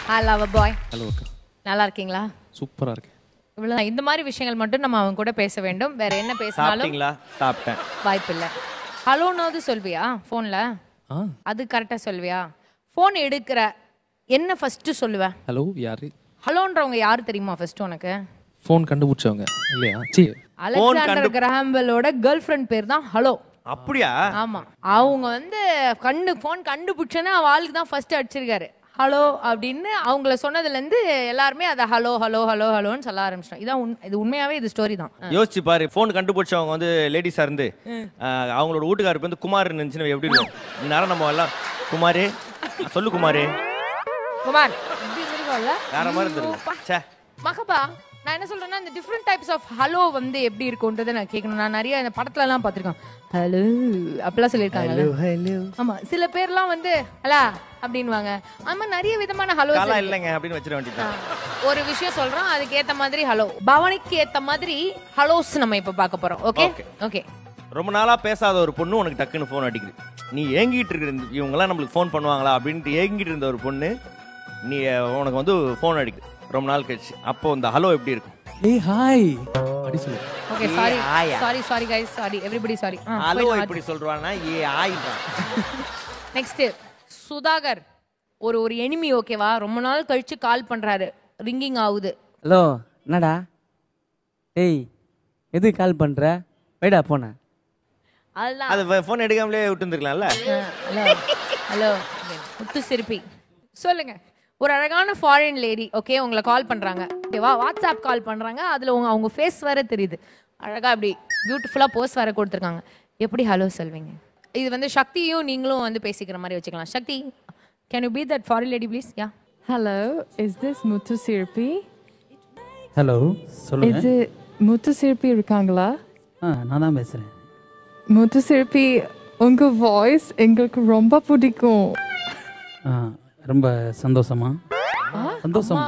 I love a bye hello அக்கா நல்லா இருக்கீங்களா சூப்பராக இருக்கு இவ்வளவுதான் இந்த மாதிரி விஷயங்கள் மட்டும் நம்ம அவங்க கூட பேச வேண்டும் வேற என்ன பேசினாலும் சாப்பிட்டீங்களா சாப்பிட்டேன் வாய்ப்பில்லை ஹலோனாவது சொல்வியா ஃபோன்ல ஆ அது கரெக்டா சொல்வியா ஃபோன் எடுக்கிற என்ன ஃபர்ஸ்ட் சொல்லுவ ஹலோ யாரு ஹலோன்றவங்க யாரு தெரியுமா ஃபர்ஸ்ட் உனக்கு ஃபோன் கண்டுபிடிச்சவங்க இல்லையா சி அலெக்சாண்டர் கிரஹாம்பலோட கேர்ள் ஃப்ரெண்ட் பேர் தான் ஹலோ அப்படியா ஆமா அவங்க வந்து கண்ணு ஃபோன் கண்டுபிடிச்சோன்னா அவ ஆளுக்கு தான் ஃபர்ஸ்ட் அடிச்சிருக்காரு ஹலோ அப்படின்னு அவங்கள சொன்னதுல இருந்து எல்லாருமே அதை ஹலோ ஹலோ ஹலோ ஹலோன்னு சொல்ல ஆரம்பிச்சிட்டோம் இதான் உண்- இது உண்மையாவே இது ஸ்டோரி தான் யோசிச்சு பாரு ஃபோன் கண்டுபிடிச்சவங்க வந்து லேடிஸா இருந்து ஆஹ், அவங்களோட வீட்டுக்காரர் வந்து குமார் இருந்துச்சுன்னா எப்படி இருக்கும் இந்நேரம் நம்ம எல்லாம் குமாரே சொல்லு குமாரே குமார் இப்படி இருக்கும்ல வேற மாதிரி இருந்திருக்கும் ச்சே மகபா நான் என்ன சொல்றேன்னா இந்த டிஃப்ரெண்ட் டைப்ஸ் ஆஃப் ஹலோ வந்து எப்படி இருக்கும்ன்றதை நான் கேட்கணும் நான் நிறைய இந்த படத்துல எல்லாம் பார்த்திருக்கேன் ஹலோ அப்படிலாம் சொல்லியிருக்காங்க ஆமா சில பேர்லாம் வந்து ஹலா அப்படின்வாங்க அது மாதிரி நிறைய விதமான ஹலோ காலம் இல்லைங்க அப்படின்னு வச்சிட வேண்டியது ஒரு விஷயம் சொல்றோம் அதுக்கு ஏத்த மாதிரி ஹலோ பவனிக்கு ஏத்த மாதிரி ஹலோஸ் நம்ம இப்ப பார்க்க போறோம் ஓகே Okay. ஓகே ரொம்ப நாளா பேசாத ஒரு பொண்ணு உனக்கு டக்குன்னு ஃபோன் அடிக்குது நீ ஏங்கிட்டு இருக்கிற இந்த- இவங்கெல்லாம் நம்மளுக்கு ஃபோன் பண்ணுவாங்களா அப்படின்ட்டு ஏங்கிட்டு இருந்த ஒரு பொண்ணு நீ அஹ், உனக்கு வந்து ஃபோன் அடிக்குது ரொம்ப நாள் கழிச்சு அப்போ இந்த ஹலோ எப்படி இருக்கும் ஏய் ஹாய் அப்படி சொல்லு ஓகே சாரி ஆயா. Sorry sorry guys sorry everybody sorry hello இப்படி சொல்றான்னா ஏ ஆயிட்டான் நெக்ஸ்ட் சுதாகர் ஒரு ஒரு எனிமி ஓகேவா ரொம்ப நாள் கழிச்சு கால் பண்றாரு ரிங்கிங் ஆகுது ஹலோ என்னடா ஏய் எதுக்கு கால் பண்ற வைடா போன அதுதான் அது ஃபோன் எடுக்காமலே விட்டு இருந்திருக்கலாம்ல ஹலோ ஹலோ முத்து சிரிப்பி சொல்லுங்க ஒரு அழகான ஃபாரின் லேடி ஓகே உங்களை கால் பண்றாங்க ஓகேவா வாட்ஸ்அப் கால் பண்றாங்க அதுல உங்க அவங்க ஃபேஸ் வேற தெரியுது அழகா அப்படி பியூட்டிஃபுல்லா போஸ்ட் வேற கொடுத்துருக்காங்க எப்படி ஹலோ சொல்வீங்க இது வந்து சக்தியும் நீங்களும் வந்து பேசிக்கிற மாதிரி வச்சுக்கலாம் Sakthi can you be that foreign lady please யா Hello, is this Muthu Sirpi? Hello சொல்லுங்க இது முத்து சிற்பி இருக்காங்களா ஆ நான் தான் பேசுகிறேன் முத்து சிற்பி உங்க வாய்ஸ் எங்களுக்கு ரொம்ப பிடிக்கும் ஆ ரொம்ப சந்தோஷமா சந்தோஷம்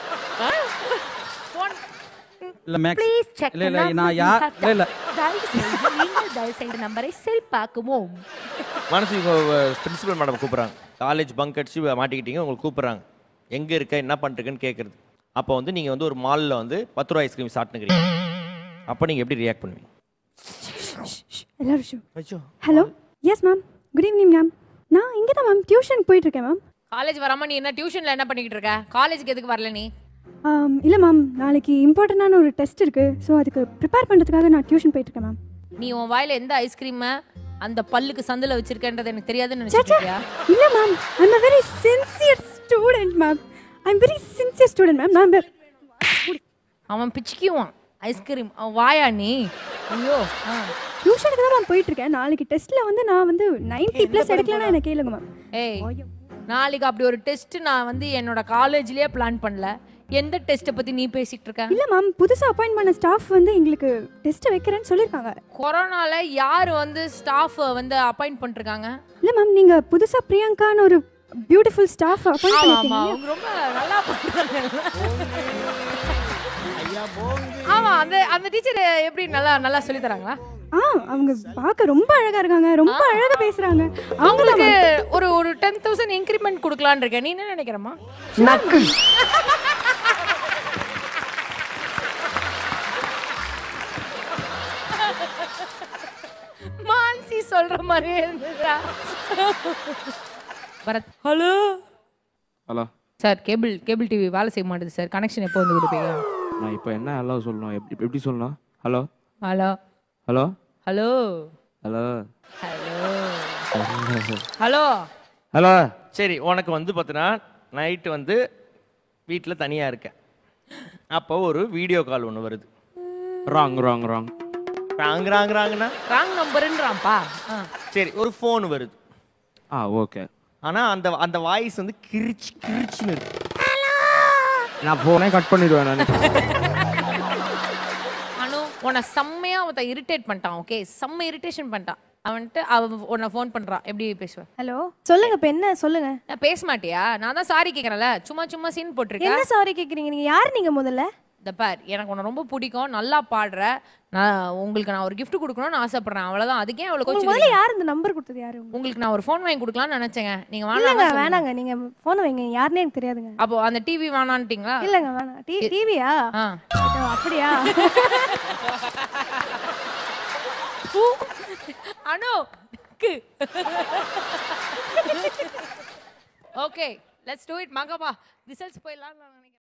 இல்லை மேக்ஸ் ப்ளீஸ் செக் இல்லை இல்லை நான் யார் இல்லை இல்லை நீங்கள் தயவு செய்து நம்பரை சரி பார்க்குவோம் மனசு பிரின்சிபல் மேடம் கூப்பிட்றாங்க காலேஜ் பங்க் அடிச்சு மாட்டிக்கிட்டீங்க உங்களுக்கு கூப்பிட்றாங்க எங்கே இருக்க என்ன பண்ணிருக்குன்னு கேட்குறது அப்போ வந்து நீங்கள் வந்து ஒரு மாலில் வந்து பத்து ரூபா ஐஸ்கிரீம் சாப்பிட்டுக்கிறீங்க அப்போ நீங்கள் எப்படி ரியாக்ட் பண்ணுவீங்க எல்லாரும் ஐயோ hello yes ma'am good evening ma'am நான் இங்கே தான் மேம் டியூஷன் போயிட்டுருக்கேன் மேம் காலேஜ் வராம நீ என்ன டியூஷன்ல என்ன பண்ணிக்கிட்டு இருக்க காலேஜுக்கு எதுக்கு வரல நீ இல்லை மேம் நாளைக்கு இம்பார்ட்டண்டான ஒரு டெஸ்ட் இருக்குது ஸோ அதுக்கு ப்ரிப்பேர் பண்ணுறதுக்காக நான் டியூஷன் போயிட்டுருக்கேன் மேம் நீ உன் வாயில எந்த ஐஸ்கிரீம் அந்த பல்லுக்கு சந்துல வச்சிருக்கன்றது எனக்கு தெரியாதுன்னு நினைச்சிட்டு இருக்கியா இல்லை ma'am I'm a very sincere student ma'am I'm very sincere student ma'am நான் வெ- அவன் பிச்சுக்குவான் ஐஸ்கிரீம் அவன் வாயா நீ ஐயோ ஆ. டியூஷனுக்கு தான் மேம் போயிட்டுருக்கேன் நாளைக்கு டெஸ்ட்டில் வந்து நான் வந்து நைன்ட்டி ப்ளஸ் எடுக்கலன்னா என்ன கேளுங்க மேம் ஏய் நாளைக்கு அப்படி ஒரு டெஸ்ட் நான் வந்து என்னோட காலேஜ்லயே பிளான் பண்ணல எந்த டெஸ்ட்டை பத்தி நீ பேசிட்டு இருக்க இல்லை மேம் புதுசாக அப்பாயின்ட் பண்ண ஸ்டாஃப் வந்து எங்களுக்கு டெஸ்ட்டை வைக்கிறேன்னு சொல்லியிருக்காங்க கொரோனால யார் வந்து ஸ்டாஃப் வந்து அப்பாயிண்ட் பண்ணிருக்காங்க இல்லை மேம் நீங்கள் புதுசாக பிரியங்கான்னு ஒரு பியூட்டிஃபுல் ஸ்டாஃப் அப்பாயிண்ட் ஆமா ஆமா பண்ணிருக்கீங்க அவங்க ரொம்ப நல்லா பண்றாங்க ஆமா அந்த அந்த டீச்சர் எப்படி நல்லா நல்லா சொல்லி தராங்களா ஆ அவங்க பார்க்க ரொம்ப அழகா இருக்காங்க ரொம்ப அழகா பேசுறாங்க அவங்க அவங்களுக்கு ஒரு ஒரு டென் தௌசண்ட் இன்க்ரிமெண்ட் கொடுக்கலான்னு இருக்கேன் நீ என்ன நினைக்கிறமா மான்சி சொல்ற மாதிரியே இருந்ததா Bharath hello hello sir cable cable TV வேலை செய்ய மாட்டேது சார் கனெக்ஷன் எப்போ வந்து கொடுப்பீங்க நான் இப்போ என்ன ஹலோ சொல்லணும் எப்படி எப்படி சொல்லணும் hello hello hello hello hello hello hello சரி உனக்கு வந்து பார்த்தீங்கன்னா நைட்டு வந்து வீட்டில் தனியாக இருக்கேன் அப்போ ஒரு வீடியோ கால் ஒன்று வருது wrong wrong wrong wrong wrong ராங்னா ராங் நம்பருன்றான்ப்பா ஆ சரி ஒரு ஃபோன் வருது ஆ ஓகே ஆனால் அந்த அந்த வாய்ஸ் வந்து கிரிச்சு கிரிச்சுன்னு இருக்கு நான் ஃபோனே கட் பண்ணிடுவேன் நான் அனு உன்னை செம்மையா அவன் இரிட்டேட் பண்ணிட்டான் ஓகே செம்ம இரிட்டேஷன் பண்ணிட்டான் அவன்ட்டு அவன் உன்னை ஃபோன் பண்றான் எப்படி பேசுவேன் ஹலோ சொல்லுங்க இப்ப என்ன சொல்லுங்க நான் பேச மாட்டியா நான் தான் சாரி கேக்குறேன்ல சும்மா சும்மா சீன் போட்டிருக்கேன் என்ன சாரி கேக்குறீங்க நீங்க யார் நீங்க முதல்ல இந்த பார் எனக்கு உன்னை ரொம்ப பிடிக்கும் நல்லா பாடுற நான் உங்களுக்கு நான் ஒரு gift கொடுக்கணும்னு ஆசைப்படுறேன் அவ்வளவுதான் அதுக்கே அவ்வளவு உங்களுக்கு கோச்சு முதல்ல யார் இந்த நம்பர் கொடுத்தது யாரு உங்களுக்கு? உங்களுக்கு நான் ஒரு ஃபோன் வாங்கி கொடுக்கலாம்னு நினைச்சேங்க நீங்க இல்லங்க வேணாம் வேணாங்க நீங்க போன் வைங்க யாருன்னே எனக்கு தெரியாதுங்க அப்போ அந்த டிவி வேணான்ட்டீங்களா இல்லங்க வேணாம் டி- டிவியா ஆ ஓ, அப்படியா Anu okay let's do it Makapa results போயிடலாம் நான் நினைக்கிறேன்